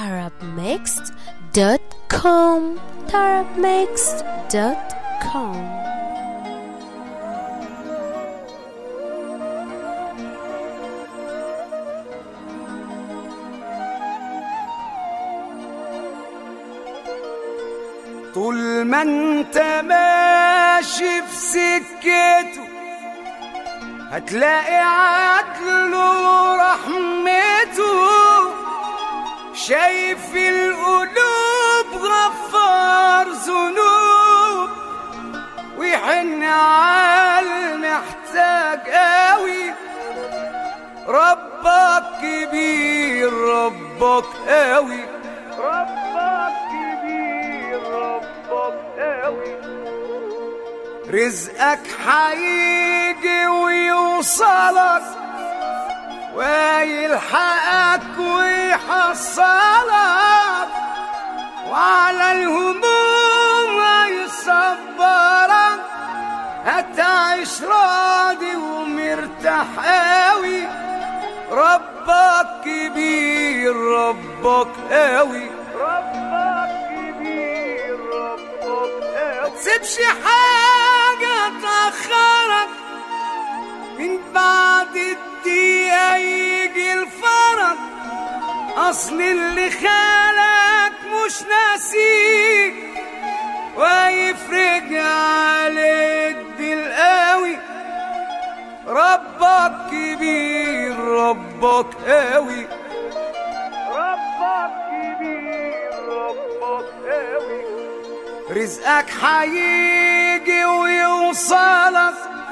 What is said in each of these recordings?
tarabmixed.com tarabmixed.com طول ما انت ماشي في سكته هتلاقي عدله ورحمته شايف القلوب غفار ذنوب ويحن عالمحتاج قوي ربك كبير ربك قوي ربك كبير ربك قوي رزقك هيجي ويوصلك ويلحقك ويحصلك وعلى الهموم هيصبرك هتعيش راضي ومرتاح قوي ربك كبير ربك قوي ربك كبير ربك قوي تسيبش حاجة تأخرك من بعد الدقيقة يجي الفرج أصل اللي خالك مش ناسيك ويفرج عليك بالقوي ربك كبير ربك قوي ربك كبير ربك قوي رزقك هيجي ويوصلك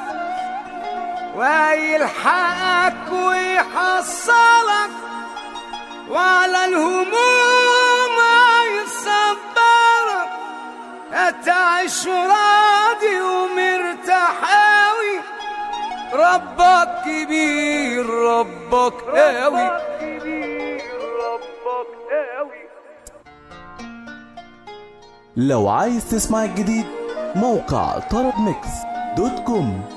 ويلحقك ويحصلك وعلى الهموم هيصبرك هتعيش راضي ومرتاح قوي ربك كبير ربك قوي ربك قوي لو عايز تسمع الجديد موقع طرب ميكس دوت كوم